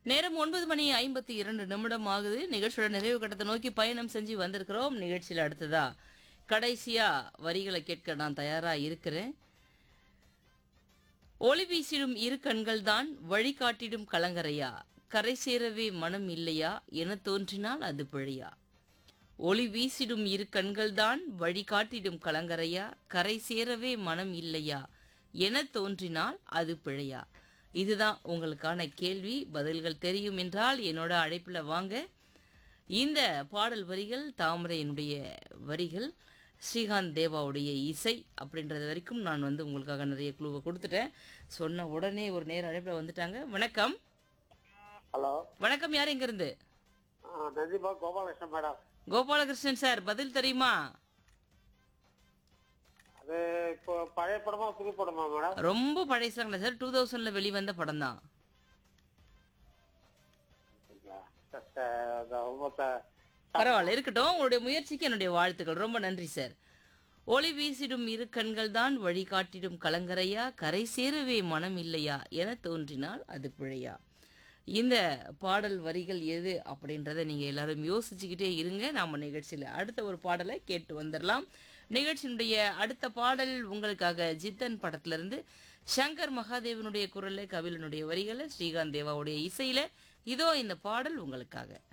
நேரம் ஒன்பது மணி ஐம்பத்தி இரண்டு நிமிடம் ஆகுது நிகழ்ச்சியோட நிறைவு கட்டத்தை நோக்கி பயணம் செஞ்சு வந்திருக்கிறோம் நிகழ்ச்சியில் அடுத்ததா கடைசியா வரிகளை கேட்க நான் தயாரா இருக்கிறேன் ஒளி வீசிடும் இரு கண்கள் தான் வழிகாட்டிடும் கலங்கரையா கரை சேரவே மனம் இல்லையா என தோன்றினால் அது பிழையா ஒளி வீசிடும் இரு கண்கள்தான் வழிகாட்டிடும் கலங்கரையா கரை சேரவே மனம் இல்லையா என தோன்றினால் அது பிழையா இதுதான் உங்களுக்கான கேள்வி பதில்கள் தெரியும் என்றால் என்னோட அழைப்பில் வாங்க இந்த பாடல் வரிகள் தாமரையினுடைய வரிகள் ஸ்ரீகாந்த் தேவாவுடைய இசை அப்படின்றது வரைக்கும் நான் வந்து உங்களுக்காக நிறைய குழுவை கொடுத்துட்டேன் சொன்ன உடனே ஒரு நேர அழைப்பில் வந்துட்டாங்க வணக்கம் ஹலோ வணக்கம் யார் எங்கிருந்து நந்திபா கோபாலகிருஷ்ணன் மேடம் கோபாலகிருஷ்ணன் சார் பதில் தெரியுமா அது இப்போ பழைய படமா புது படமா மேடம் ரொம்ப பழையசாங்களா சார் டூ தௌசண்ட்ல வெளிவந்த படம் தான் ரொம்ப த- பரவாயில்ல இருக்கட்டும் உங்களுடைய முயற்சிக்கு என்னுடைய வாழ்த்துக்கள் ரொம்ப நன்றி சார் ஒளி வீசிடும் இரு கண்கள் தான் வழிகாட்டிடும் கலங்கரையா கரை சேரவே மனம் இல்லையா என தோன்றினால் அது பிழையா இந்த பாடல் வரிகள் எது அப்படின்றத நீங்க எல்லாரும் யோசிச்சுக்கிட்டே இருங்க நாம நிகழ்ச்சியில அடுத்த ஒரு பாடலை கேட்டு வந்துடலாம் நிகழ்ச்சியினுடைய அடுத்த பாடல் உங்களுக்காக ஜித்தன் படத்துல இருந்து சங்கர் மகாதேவனுடைய குரல்ல கபிலனுடைய வரிகளை ஸ்ரீகாந்த் தேவாவுடைய இசையில இதோ இந்த பாடல் உங்களுக்காக